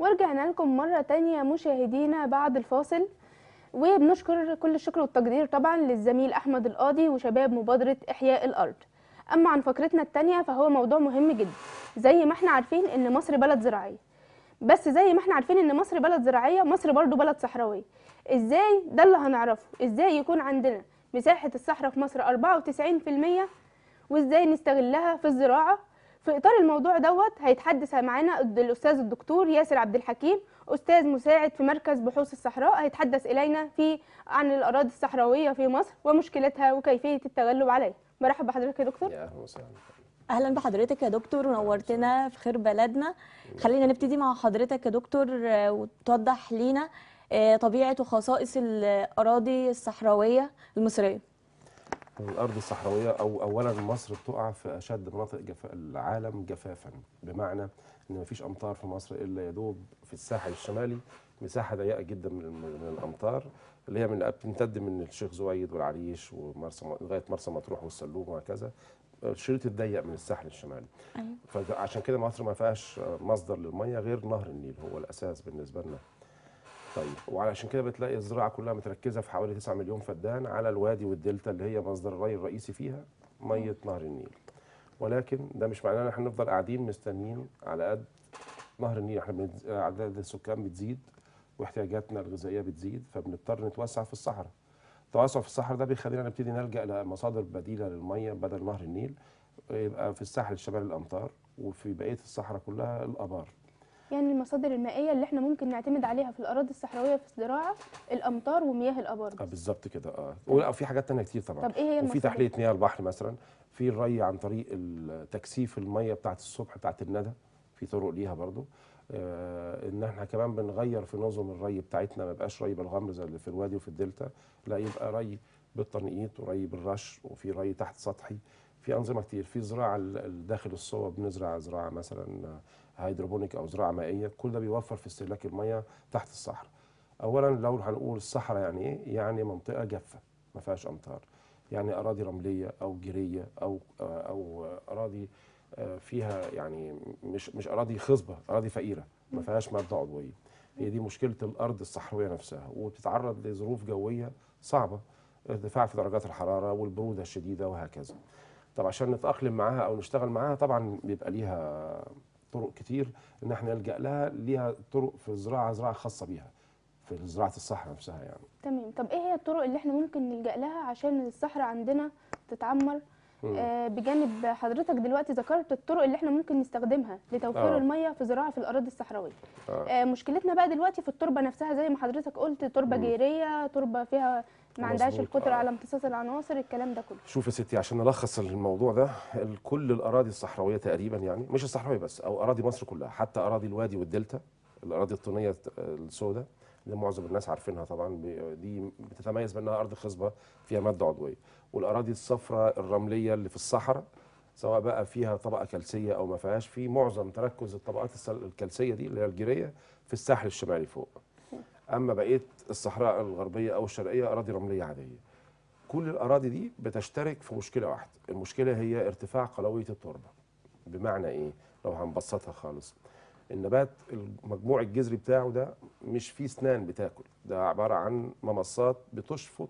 ورجعنا لكم مرة تانية مشاهدينا بعد الفاصل وبنشكر كل الشكر والتقدير طبعا للزميل أحمد القاضي وشباب مبادرة إحياء الأرض أما عن فقرتنا التانية فهو موضوع مهم جدا زي ما احنا عارفين إن مصر بلد زراعية بس زي ما احنا عارفين إن مصر بلد زراعية مصر برضو بلد صحراوية إزاي ده اللي هنعرفه إزاي يكون عندنا مساحة الصحراء في مصر 94% وإزاي نستغلها في الزراعة في اطار الموضوع دوت هيتحدث معانا الاستاذ الدكتور ياسر عبد الحكيم استاذ مساعد في مركز بحوث الصحراء هيتحدث الينا في عن الاراضي الصحراويه في مصر ومشكلتها وكيفيه التغلب عليها مرحبا بحضرتك يا دكتور يا اهلا وسهلا اهلا بحضرتك يا دكتور ونورتنا في خير بلدنا خلينا نبتدي مع حضرتك يا دكتور آه، وتوضح لينا آه، طبيعه وخصائص الاراضي الصحراويه المصريه الارض الصحراويه او اولا مصر بتقع في اشد مناطق جف... العالم جفافا بمعنى ان مفيش امطار في مصر الا يدوب في الساحل الشمالي مساحه ضيقه جدا من, من الامطار اللي هي من بتمتد من الشيخ زويد والعريش ومرسى م- لغايه مرسى مطروح والسلوم وهكذا الشريط الضيق من الساحل الشمالي ايوه فعشان كده مصر ما فيهاش مصدر للميه غير نهر النيل هو الاساس بالنسبه لنا طيب وعلشان كده بتلاقي الزراعه كلها متركزه في حوالي 9 مليون فدان على الوادي والدلتا اللي هي مصدر الري الرئيسي فيها ميه نهر النيل ولكن ده مش معناه ان احنا نفضل قاعدين مستنيين على قد نهر النيل احنا بنز- اعداد السكان بتزيد واحتياجاتنا الغذائيه بتزيد فبنضطر نتوسع في الصحراء التوسع في الصحراء ده بيخلينا نبتدي نلجا لمصادر بديله للميه بدل نهر النيل يبقى في الساحل الشمالي الامطار وفي بقيه الصحراء كلها الابار يعني المصادر المائيه اللي احنا ممكن نعتمد عليها في الاراضي الصحراويه في الزراعه الامطار ومياه الابار اه بس. بالظبط كده اه ولا في حاجات تانية كتير طبعا طب ايه هي وفي المصادر تحليه مياه البحر مثلا في الري عن طريق ال- تكثيف الميه بتاعت الصبح بتاعت الندى في طرق ليها برضو آه ان احنا كمان بنغير في نظم الري بتاعتنا ما يبقاش ري بالغمر زي اللي في الوادي وفي الدلتا لا يبقى ري بالتنقيط وري بالرش وفي ري تحت سطحي في انظمه كتير في زراعه ال- ال- داخل الصوب بنزرع زراعه مثلا هيدروبونيك او زراعه مائيه كل ده بيوفر في استهلاك الميه تحت الصحراء اولا لو هنقول الصحراء يعني ايه يعني منطقه جافه ما فيهاش امطار يعني اراضي رمليه او جيريه او او اراضي آه، فيها يعني مش مش اراضي خصبه اراضي فقيره ما فيهاش ماده عضويه هي دي مشكله الارض الصحراويه نفسها وبتتعرض لظروف جويه صعبه ارتفاع في درجات الحراره والبروده الشديده وهكذا طب عشان نتاقلم معاها او نشتغل معاها طبعا بيبقى ليها طرق كتير ان احنا نلجا لها ليها طرق في الزراعه زراعه خاصه بيها في زراعه الصحراء نفسها يعني تمام طب ايه هي الطرق اللي احنا ممكن نلجا لها عشان الصحراء عندنا تتعمر مم. آه بجانب حضرتك دلوقتي ذكرت الطرق اللي احنا ممكن نستخدمها لتوفير آه. الميه في زراعه في الاراضي الصحراويه آه. آه مشكلتنا بقى دلوقتي في التربه نفسها زي ما حضرتك قلت تربه مم. جيريه تربه فيها ما عندهاش مظبوط، القدره آه. على امتصاص العناصر الكلام ده كله شوف يا ستي عشان نلخص الموضوع ده ال- كل الاراضي الصحراويه تقريبا يعني مش الصحراويه بس او اراضي مصر كلها حتى اراضي الوادي والدلتا الاراضي الطينيه السوداء اللي معظم الناس عارفينها طبعا ب- دي بتتميز بانها ارض خصبه فيها ماده عضويه والاراضي الصفراء الرمليه اللي في الصحراء سواء بقى فيها طبقه كلسيه او ما فيهاش في معظم تركز الطبقات السل- الكلسيه دي اللي هي الجيريه في الساحل الشمالي فوق اما بقيه الصحراء الغربيه او الشرقيه اراضي رمليه عاديه كل الاراضي دي بتشترك في مشكله واحده المشكله هي ارتفاع قلويه التربه بمعنى ايه لو هنبسطها خالص النبات المجموع الجذري بتاعه ده مش فيه اسنان بتاكل ده عباره عن ممصات بتشفط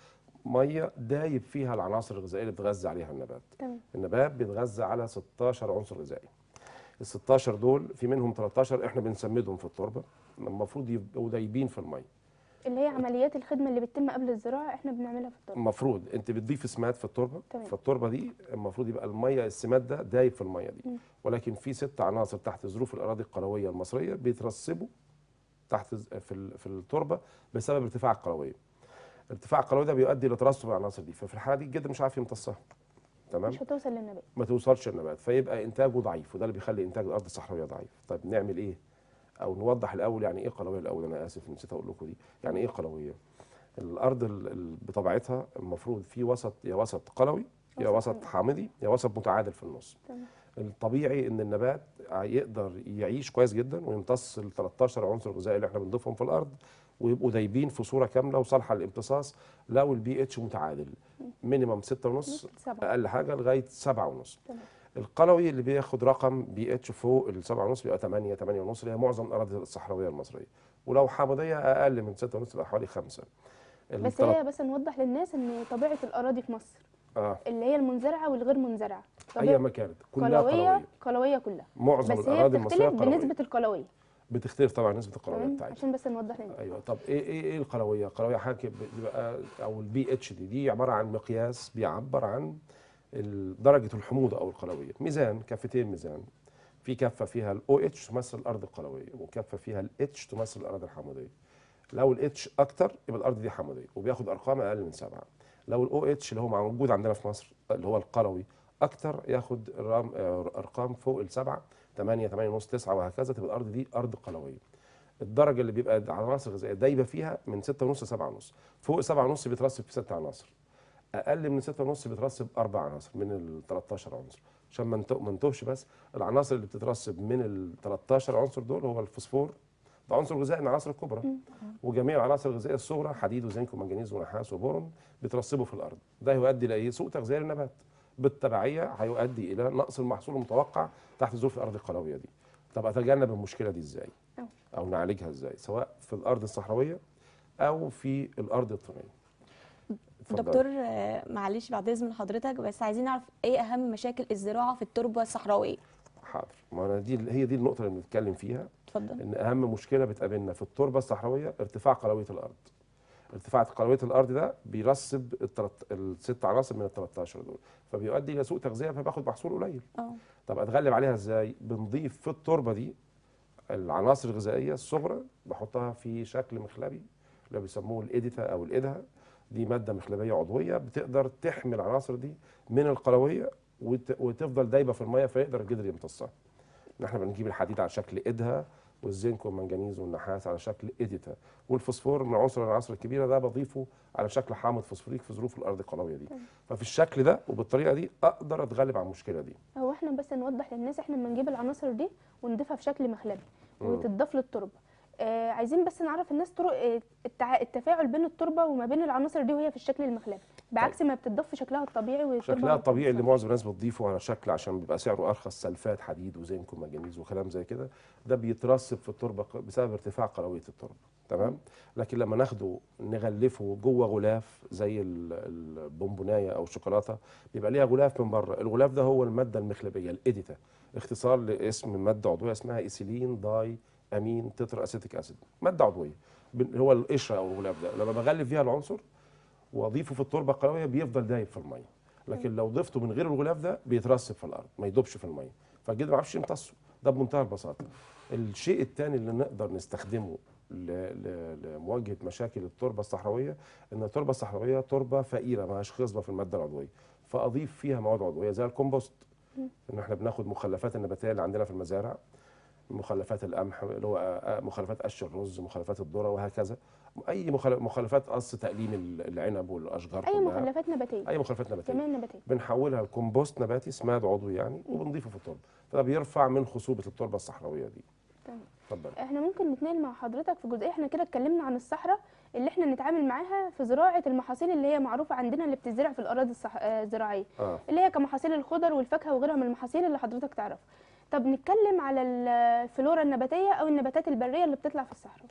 ميه دايب فيها العناصر الغذائيه اللي بتغذي عليها النبات تمام النبات بيتغذى على 16 عنصر غذائي ال 16 دول في منهم 13 احنا بنسمدهم في التربه المفروض يبقوا دايبين في الميه اللي هي عمليات الخدمه اللي بتتم قبل الزراعه احنا بنعملها في التربه المفروض انت بتضيف سماد في التربه تمام. فالتربه دي المفروض يبقى الميه السماد ده دايب في الميه دي مم. ولكن في ست عناصر تحت ظروف الاراضي القلويه المصريه بيترسبوا تحت ز- في ال- في التربه بسبب ارتفاع القلويه ارتفاع القلويه ده بيؤدي لترسب العناصر دي ففي الحاله دي الجد مش عارف يمتصها تمام مش هتوصل للنبات ما توصلش النبات فيبقى انتاجه ضعيف وده اللي بيخلي انتاج الارض الصحراويه ضعيف طيب نعمل ايه او نوضح الاول يعني ايه قلويه الاول انا اسف نسيت اقول لكم دي يعني ايه قلويه الارض ال- ال- بطبيعتها المفروض في وسط يا وسط قلوي يا وسط وسط حامضي يا وسط متعادل في النص تمام الطبيعي ان النبات يقدر يعيش كويس جدا ويمتص ال 13 عنصر غذائي اللي احنا بنضيفهم في الارض ويبقوا دايبين في صوره كامله وصالحه للامتصاص لو البي اتش متعادل مينيمم 6.5 سبعة اقل حاجه لغايه 7.5 تمام القلوي اللي بياخد رقم بي اتش فوق ال 7.5 بيبقى 8 8 ونص اللي هي معظم الاراضي الصحراويه المصريه ولو حامضيه اقل من 6 ونص تبقى حوالي 5 بس هي بس نوضح للناس ان طبيعه الاراضي في مصر اه اللي هي المنزرعه والغير منزرعه اي ما كانت كلها قلويه قلويه قلويه كلها معظم بس هي الاراضي المصريه بتختلف قلويه بنسبه القلويه بتختلف طبعا نسبه القلويه تمام بتاعتها عشان بس نوضح للناس ايوه طب ايه ايه ايه القلويه؟ القلويه حاجه بيبقى او البي اتش دي دي عباره عن مقياس بيعبر عن ال- درجه الحموضه او القلويه، ميزان كفتين ميزان في كفه فيها الاو اتش تمثل الارض القلويه وكفه فيها الاتش تمثل الاراضي الحموضيه. لو الاتش اكتر يبقى الارض دي حموضيه وبياخد ارقام اقل من سبعه. لو الاو اتش اللي هو موجود عندنا في مصر اللي هو القلوي اكتر ياخد رام- آه، ارقام فوق السبعه 8 8 ونص 9 وهكذا تبقى الارض دي ارض قلويه. الدرجه اللي بيبقى العناصر الغذائيه دايبه فيها من 6 ونص ل 7 ونص فوق 7 ونص بيترسب في 6 عناصر اقل من 6 ونص بيترسب اربع عناصر من ال 13 عنصر عشان ما نتو- ما نتوهش بس العناصر اللي بتترسب من ال 13 عنصر دول هو الفوسفور ده عنصر غذائي من العناصر الكبرى وجميع العناصر الغذائيه الصغرى حديد وزنك ومنجنيز ونحاس وبورون بيترسبوا في الارض ده يؤدي الى ايه سوء تغذيه للنبات بالتبعيه هيؤدي الى نقص المحصول المتوقع تحت ظروف الارض القلويه دي طب اتجنب المشكله دي ازاي أو. او نعالجها ازاي سواء في الارض الصحراويه او في الارض الطينيه اتفضلي. دكتور آه، معلش بعد اذن حضرتك بس عايزين نعرف ايه اهم مشاكل الزراعه في التربه الصحراويه حاضر ما انا دي هي دي النقطه اللي بنتكلم فيها اتفضل ان اهم مشكله بتقابلنا في التربه الصحراويه ارتفاع قلويه الارض ارتفاع قلويه الارض ده بيرسب التلت... الست عناصر من ال 13 دول فبيؤدي الى سوء تغذيه فباخد محصول قليل اه طب اتغلب عليها ازاي بنضيف في التربه دي العناصر الغذائيه الصغرى بحطها في شكل مخلبي اللي بيسموه الاديتا او الادها دي ماده مخلبيه عضويه بتقدر تحمي العناصر دي من القلويه وت... وتفضل دايبه في الميه فيقدر الجدر يمتصها ان احنا بنجيب الحديد على شكل ادها والزنك والمنجنيز والنحاس على شكل اديتا والفوسفور من عنصر العناصر الكبيره ده بضيفه على شكل حامض فوسفوريك في ظروف الارض القلويه دي ففي الشكل ده وبالطريقه دي اقدر اتغلب على المشكله دي هو احنا بس نوضح للناس احنا لما نجيب العناصر دي ونضيفها في شكل مخلبي مم. وتضاف للتربه آه عايزين بس نعرف الناس طرق آه، التع... التفاعل بين التربه وما بين العناصر دي وهي في الشكل المخلبي بعكس ما بتضاف في شكلها الطبيعي والتربه شكلها ما الطبيعي اللي بتتأثرش. معظم الناس بتضيفه على شكل عشان بيبقى سعره ارخص سلفات حديد وزنك ومنجنيز وكلام زي كده ده بيترسب في التربه ق- بسبب ارتفاع قلويه التربه تمام لكن لما ناخده نغلفه جوه غلاف زي ال- البونبونايه او الشوكولاته بيبقى ليها غلاف من بره الغلاف ده هو الماده المخلبيه الاديتا اختصار لاسم ماده عضويه اسمها ايثيلين داي امين تترا اسيتيك اسيد ماده عضويه بن- هو القشره او الغلاف ده لما بغلف فيها العنصر واضيفه في التربه القلويه بيفضل دايب في الميه لكن لو ضفته من غير الغلاف ده بيترسب في الارض ما يدوبش في الميه فالجدر ما يعرفش يمتصه ده بمنتهى البساطه الشيء الثاني اللي نقدر نستخدمه ل- ل- لمواجهه مشاكل التربه الصحراويه ان التربه الصحراويه تربه فقيره ماهاش خصبه في الماده العضويه فاضيف فيها مواد عضويه زي الكومبوست ان احنا بناخد مخلفات النباتيه اللي عندنا في المزارع مخلفات القمح اللي هو آه، مخلفات قش الرز مخلفات الذره وهكذا اي مخل- مخلفات قص تقليم ال- العنب والاشجار اي كلها مخلفات نباتيه اي مخلفات نباتيه كمان نباتيه بنحولها لكومبوست نباتي سماد عضوي يعني وبنضيفه في التربه فده بيرفع من خصوبه التربه الصحراويه دي تمام اتفضل احنا ممكن نتنقل مع حضرتك في جزئيه احنا كده اتكلمنا عن الصحراء اللي احنا نتعامل معاها في زراعه المحاصيل اللي هي معروفه عندنا اللي بتزرع في الاراضي الصح... آه، الزراعيه اه اللي هي كمحاصيل الخضر والفاكهه وغيرها من المحاصيل اللي حضرتك تعرفها طب نتكلم على الفلورا النباتيه او النباتات البريه اللي بتطلع في الصحراء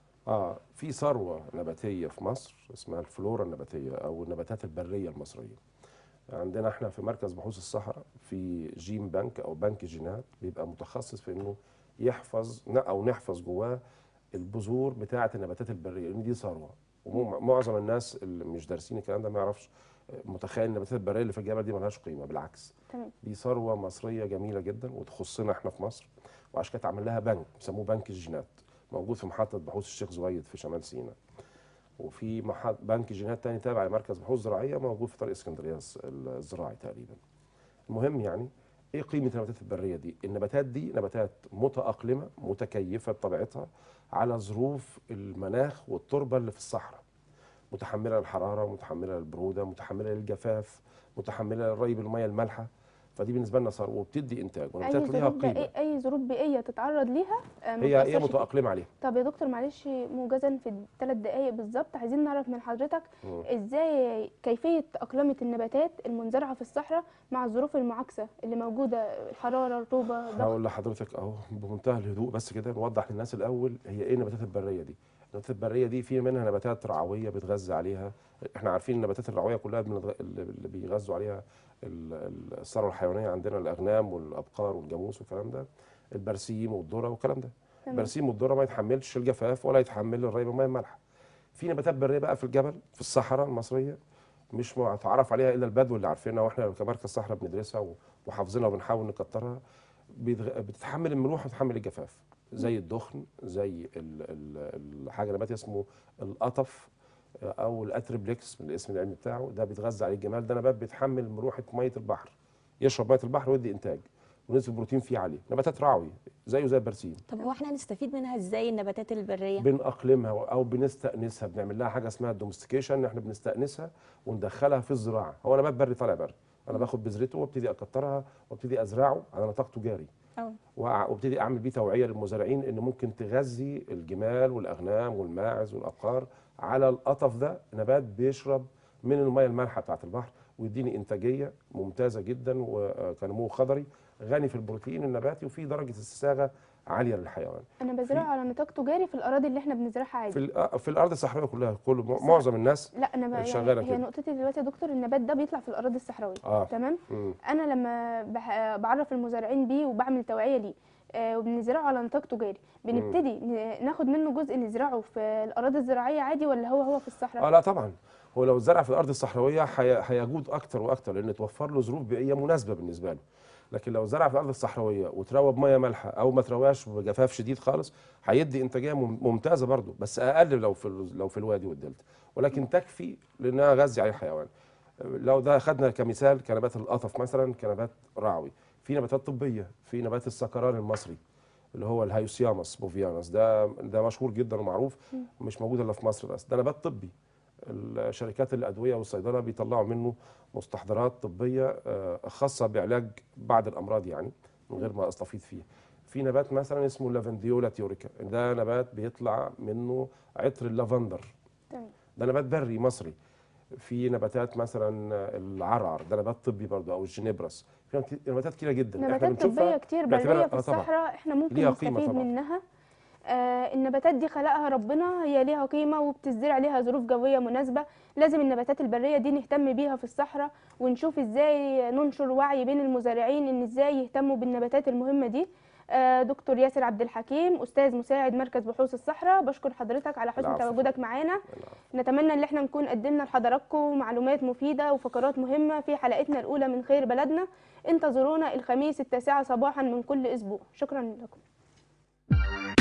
اه في ثروه نباتيه في مصر اسمها الفلورا النباتيه او النباتات البريه المصريه عندنا احنا في مركز بحوث الصحراء في جين بنك او بنك جينات بيبقى متخصص في انه يحفظ ن- او نحفظ جواه البذور بتاعه النباتات البريه لان دي ثروه ومعظم الناس اللي مش دارسين الكلام ده ما يعرفش متخيل النباتات البريه اللي في الجبل دي ملهاش قيمه بالعكس تمام دي ثروه مصريه جميله جدا وتخصنا احنا في مصر وعشان كده اتعمل لها بنك بيسموه بنك الجينات موجود في محطه بحوث الشيخ زويد في شمال سيناء وفي محط بنك جينات تاني تابع لمركز بحوث زراعيه موجود في طريق اسكندريه الز- الزراعي تقريبا المهم يعني ايه قيمه النباتات البريه دي النباتات دي نباتات متاقلمه متكيفه بطبيعتها على ظروف المناخ والتربه اللي في الصحراء متحمله للحراره متحمله للبروده متحمله للجفاف متحمله للري بالميه المالحه فدي بالنسبه لنا ثروه وبتدي انتاج اي والنباتات ليها ظروف قيمه بيئيه اي ظروف بيئيه تتعرض ليها آه، ما هي هي تأثرش فيها. متاقلمه عليها طب يا دكتور معلش موجزا في الثلاث دقائق بالظبط عايزين نعرف من حضرتك مم. ازاي كيفيه تاقلمه النباتات المنزرعه في الصحراء مع الظروف المعاكسه اللي موجوده الحراره الرطوبه ضغط هقول لحضرتك اهو بمنتهى الهدوء بس كده نوضح للناس الاول هي ايه النباتات البريه دي النباتات البريه دي في منها نباتات رعويه بتغذى عليها احنا عارفين النباتات الرعويه كلها بنتغ- اللي بيغذوا عليها ال- ال- الثروه الحيوانيه عندنا الاغنام والابقار والجاموس والكلام ده البرسيم والذره والكلام ده تمام. البرسيم والذره ما يتحملش الجفاف ولا يتحمل الري بالميه المالحه في نباتات بريه بقى في الجبل في الصحراء المصريه مش متعرف عليها الا البدو اللي عارفينها واحنا كمركز صحراء بندرسها و- وحافظينها وبنحاول نكترها بيتغ- بتتحمل الملوحه وتتحمل الجفاف زي الدخن زي ال- ال- الحاجه نبات اسمه القطف او الاتربلكس من الاسم العلمي بتاعه ده بيتغذى عليه الجمال ده نبات بيتحمل ملوحه ميه البحر يشرب ميه البحر ويدي انتاج ونسبه البروتين فيه عاليه نباتات رعوي زيه زي البرسيم طب هو احنا نستفيد منها ازاي النباتات البريه بنأقلمها او بنستأنسها بنعمل لها حاجه اسمها الدومستيكيشن ان احنا بنستأنسها وندخلها في الزراعه هو نبات بري طالع بري انا باخد بذرته وابتدي اكترها وابتدي ازرعه على نطاق تجاري أو. وأع- وابتدي اعمل بيه توعيه للمزارعين ان ممكن تغذي الجمال والاغنام والماعز والابقار على القطف ده نبات بيشرب من الميه المالحه بتاعت البحر ويديني انتاجيه ممتازه جدا وكنمو خضري غني في البروتين النباتي وفي درجه استساغه عاليه للحيوان انا بزرعه على نطاق تجاري في الاراضي اللي احنا بنزرعها عادي في الأ- في الارض الصحراويه كلها كل معظم الناس لا انا بقى شغالة يعني هي كده. نقطتي دلوقتي يا دكتور النبات ده بيطلع في الاراضي الصحراويه اه تمام مم. انا لما بح- بعرف المزارعين بيه وبعمل توعيه ليه آه، وبنزرعه على نطاق تجاري بنبتدي ن- ناخد منه جزء نزرعه في الاراضي الزراعيه عادي ولا هو هو في الصحراء اه لا طبعا هو لو اتزرع في الارض الصحراويه هي- هيجود اكتر واكتر لان توفر له ظروف بيئيه مناسبه بالنسبه له لكن لو زرع في الارض الصحراويه وتروى بميه مالحه او ما ترواش بجفاف شديد خالص هيدي انتاجيه مم- ممتازه برضه بس اقل لو في ال- لو في الوادي والدلتا ولكن تكفي لانها غذي عليه حيوان لو ده خدنا كمثال كنبات القطف مثلا كنبات رعوي في نباتات طبيه في نبات السكران المصري اللي هو الهيوسياموس بوفيانوس ده ده مشهور جدا ومعروف مش موجود الا في مصر بس ده نبات طبي الشركات الادويه والصيدله بيطلعوا منه مستحضرات طبيه آه، خاصه بعلاج بعض الامراض يعني من غير ما استفيض فيها في نبات مثلا اسمه لافنديولا تيوريكا ده نبات بيطلع منه عطر اللافندر تمام ده نبات بري مصري في نباتات مثلا العرعر ده نبات طبي برضه او الجينيبرس في نبات- نباتات كتيره جدا نباتات طبيه كتير بريه باعتبارها- في آه طبعاً. الصحراء احنا ممكن ليها قيمة نستفيد طبعاً. منها آه النباتات دي خلقها ربنا هي ليها قيمه وبتزرع ليها ظروف جويه مناسبه لازم النباتات البريه دي نهتم بيها في الصحراء ونشوف ازاي ننشر وعي بين المزارعين ان ازاي يهتموا بالنباتات المهمه دي آه دكتور ياسر عبد الحكيم استاذ مساعد مركز بحوث الصحراء بشكر حضرتك على حسن العفو. تواجدك معانا نتمنى ان احنا نكون قدمنا لحضراتكم معلومات مفيده وفقرات مهمه في حلقتنا الاولى من خير بلدنا انتظرونا الخميس التاسعة صباحا من كل اسبوع شكرا لكم